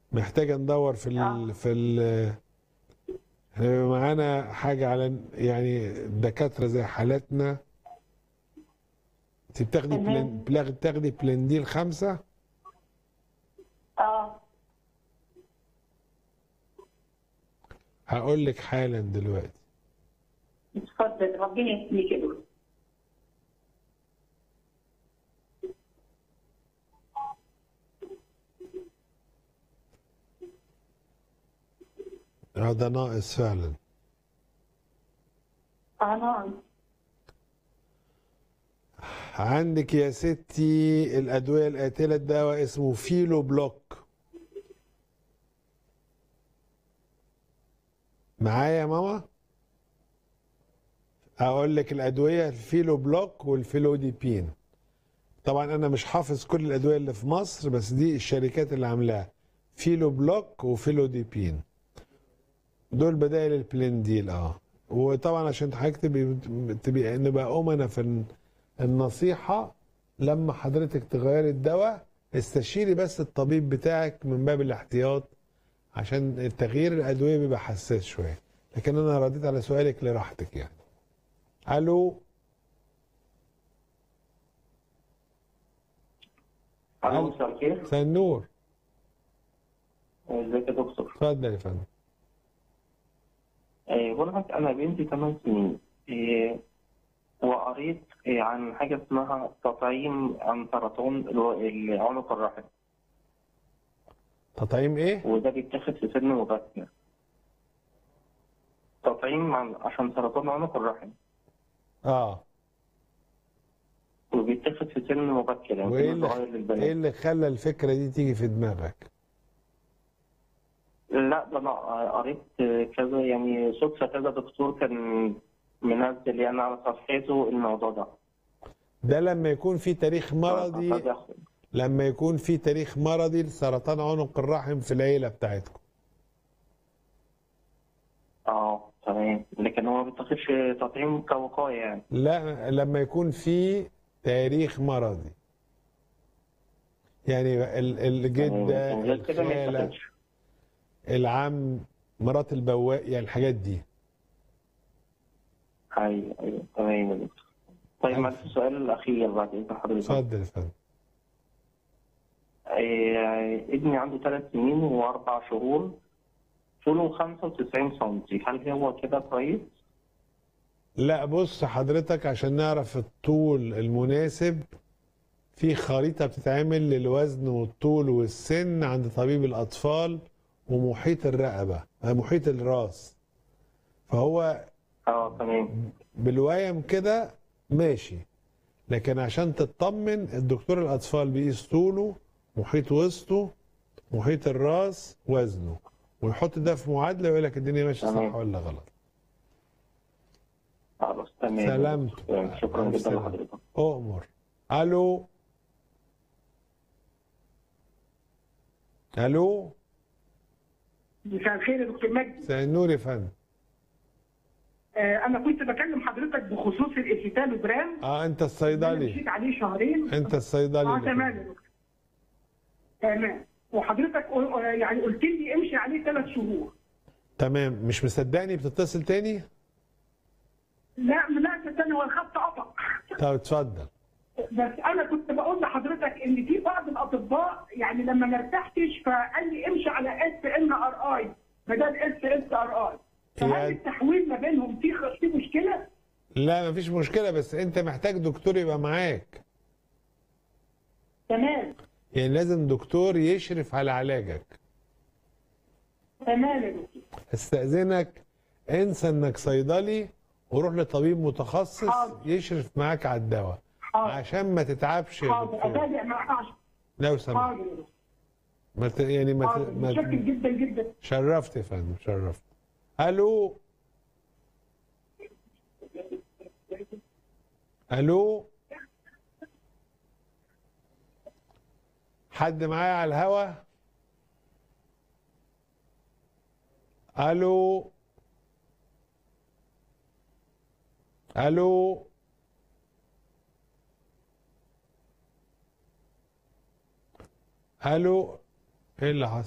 محتاجة ندور في ال آه. في ال احنا بيبقى معانا حاجة على يعني دكاترة زي حالاتنا انت بتاخدي تمام. بلان بلاغ- بتاخدي بلنديل خمسة اه هقول لك حالا دلوقتي اتفضل ربنا يحميك يا دكتور هذا ناقص فعلا اه نعم عندك يا ستي الأدوية القاتلة الدواء اسمه فيلو بلوك معايا يا ماما أقول لك الأدوية الفيلو بلوك والفيلوديبين طبعا أنا مش حافظ كل الأدوية اللي في مصر بس دي الشركات اللي عاملاها فيلو بلوك وفيلوديبين دول بدائل البلنديل اه وطبعا عشان حضرتك تبقي تبقى نبقى أمنا في الن- النصيحة لما حضرتك تغيري الدواء استشيري بس الطبيب بتاعك من باب الاحتياط عشان تغيير الأدوية بيبقى حساس شوية لكن أنا رديت على سؤالك لراحتك يعني ألو الو مساء الخير مساء النور ازيك يا دكتور اتفضل يا فندم آه، بقول لك انا بنتي 8 سنين آه، وقريت آه، عن حاجه اسمها تطعيم عن سرطان الو- العنق الرحم تطعيم إيه؟ وده بيتاخد في سن مبكر تطعيم عن عشان سرطان عنق الرحم آه وبيتاخد في سن مبكر يعني وإيه سن صغير اللي, للبنات إيه اللي خلى الفكرة دي تيجي في دماغك؟ لا ده انا قريت كذا يعني صدفه كذا دكتور كان منزل يعني على صفحته الموضوع ده ده لما يكون في تاريخ مرضي فده- لما يكون في تاريخ مرضي لسرطان عنق الرحم في العيلة بتاعتكم اه تمام لكن هو ما بيتاخدش تطعيم كوقاية يعني لا لما يكون في تاريخ مرضي يعني ال- الجدة تمام. غير كده ما الخالة يتاخدش العم مرات البواق يعني الحاجات دي ايوه ايوه تمام يا دكتور طيب ألف. معلش السؤال الاخير بعد اذن حضرتك اتفضل يا فندم آه، ابني عنده ثلاث سنين واربع شهور طوله 95 سم هل هو كده كويس؟ لا بص حضرتك عشان نعرف الطول المناسب في خريطة بتتعمل للوزن والطول والسن عند طبيب الأطفال ومحيط الرقبة آه، محيط الراس فهو اه تمام بالويم كده ماشي لكن عشان تطمن الدكتور الأطفال بيقيس طوله محيط وسطه محيط الراس وزنه ويحط ده في معادلة ويقول لك الدنيا ماشية صح تمام. ولا غلط خلاص تمام سلامت تمام. شكرا ألف جدا سلامة. لحضرتك أؤمر ألو ألو مساء الخير يا دكتور مجدي مساء النور يا فندم آه انا كنت بكلم حضرتك بخصوص الاسيتالوجرام اه انت اللي الصيدلي مشيت عليه شهرين انت الصيدلي اه اللي تمام فيه. يا دكتور تمام وحضرتك قل- آه، يعني قلت لي امشي عليه ثلاث شهور تمام مش مصدقني بتتصل تاني لا لا صدقني هو الخط قطع طب اتفضل بس انا كنت بقول لحضرتك ان في بعض الاطباء يعني لما ما ارتحتش فقال لي امشي على اس ان ار اي بدل اس اس ار اي فهل يعني- التحويل ما بينهم في خ- في مشكله؟ لا مفيش مشكلة بس انت محتاج دكتور يبقى معاك تمام يعني لازم دكتور يشرف على علاجك تمام يا دكتور استأذنك انسى انك صيدلي وروح لطبيب متخصص حاضر. يشرف معاك على الدواء حاضر عشان ما تتعبش يا حاضر دكتور اتابع مع لو سمحت حاضر يا دكتور ما ت... يعني ما, ت... حاضر ما متشكر ت... جدا جدا شرفت يا فندم شرفت الو الو حد معايا على الهوا الو الو الو ايه اللي حصل